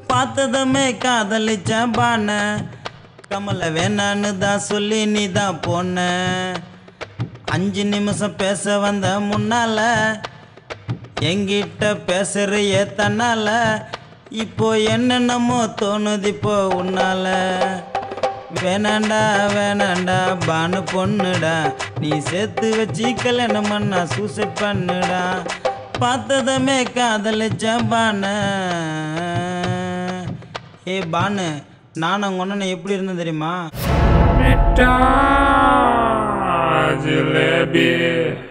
பார்த்ததுமே காதலிச்ச பான கமல வேணான்னு தான் சொல்லி நீ தான் போன அஞ்சு நிமிஷம் பேச வந்த முன்னால எங்கிட்ட பேசுறிய தன்னால இப்போ என்னென்னமோ தோணுது இப்போ உன்னால வேணாண்டா வேணாண்டா பானு பொண்ணுடா நீ சேர்த்து வச்சு கல்யாணம் பண்ணா சூசைட் பண்ணுடா பார்த்ததுமே காதலிச்ச பான ஏ பானு நானும் உங்க அண்ணன் எப்படி இருந்தேன் தெரியுமா மிட்டா ஜிலேபி